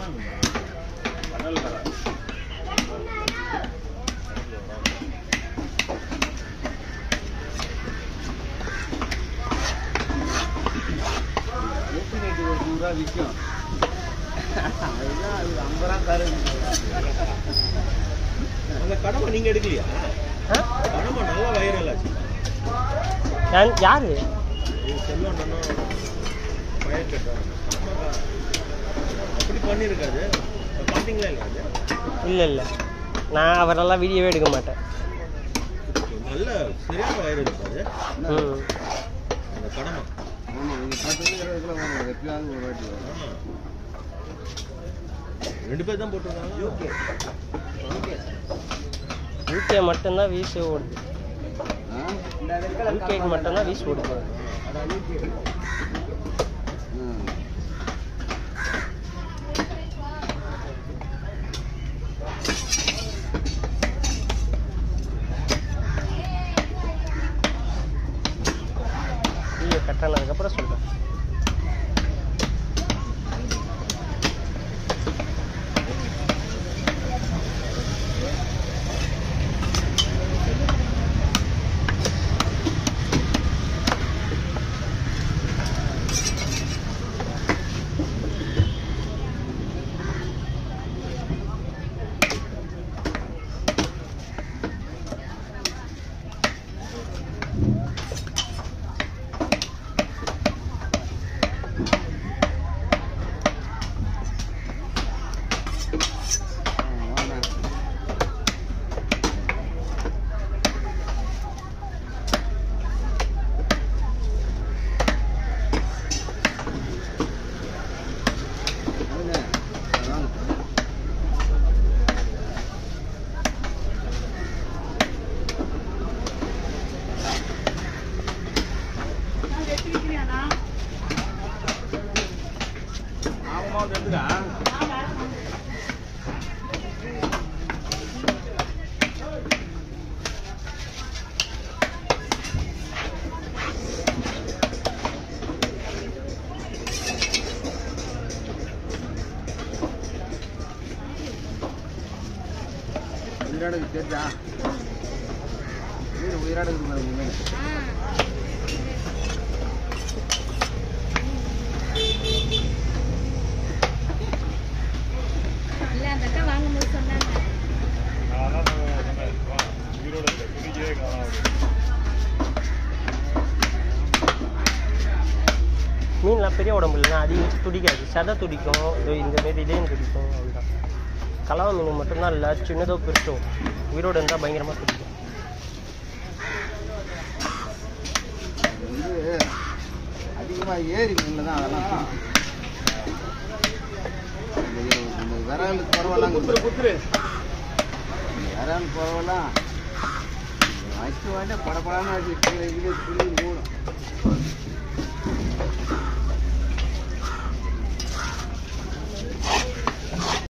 கடல் கடை நூற்றி நைட்டு ஒரு நூறுரூவா விற்கும் அதுதான் அது ஐம்பது ரூபா தரும் அந்த கடமை நீங்க எடுக்கலையா ஆ? கடமை நல்லா வைரல் ஆச்சு யார்- யாரு இது செல்வம் அண்ணனும் பையன் கேட்டான் அப்படி பண்ணியிருக்காது பார்த்தீங்களா இல்லை அது இல்லை இல்லை நான் அவரெல்லாம் வீடியோவே எடுக்க மாட்டேன் நல்ல சரியான வைரல் அது ம் அந்த கடமை ஆமாம் நீங்கள் பத்து கிலோ இருபது கிலோ வாங்க எப்பயாவது ஒரு வாட்டி வரும் ஆமா. ரெண்டு பேர் தான் போட்டிருக்காங்க ஓகே ஓகே யூகே மட்டும்தான் வீசு ஓடுது ஆ யூகேக்கு மட்டும்தான் வீசு ஓடுது அதான் யூகே ம் வீடியோ கட் ஆனதுக்கப்புறம் சொல்கிறேன் வாங்க வாங்க ஆமாம் எடுத்துக்கா உயிராடுக்கு தெரிஞ்சா வீடு உயிராடுக்கு மீன் இல்ல அந்த அக்கா வாங்கும்போது சொன்னாங்க மீன்லாம் பெரிய உடம்பு இல்லைன்னா அதிகம் துடிக்காது சதை துடிக்கும் இதோ இந்த மாரி இதயம் துடிக்கும் அவ்வளோதான் கலவா மீன் மட்டும்தான் இல்லை சின்னதோ பெருசோ உயிரோடு இருந்தால் பயங்கரமாக துடிக்கும் அது வந்து அதிகமாக ஏரி மீனில் தான் அதெல்லாம் இந்த இந்த விரல் குறவெல்லாம் குத்துரு விரல் குறவெல்லாம் வச்சு வாட்டி படப்படாமல் வச்சு கீழே கீழே துளி மூடும்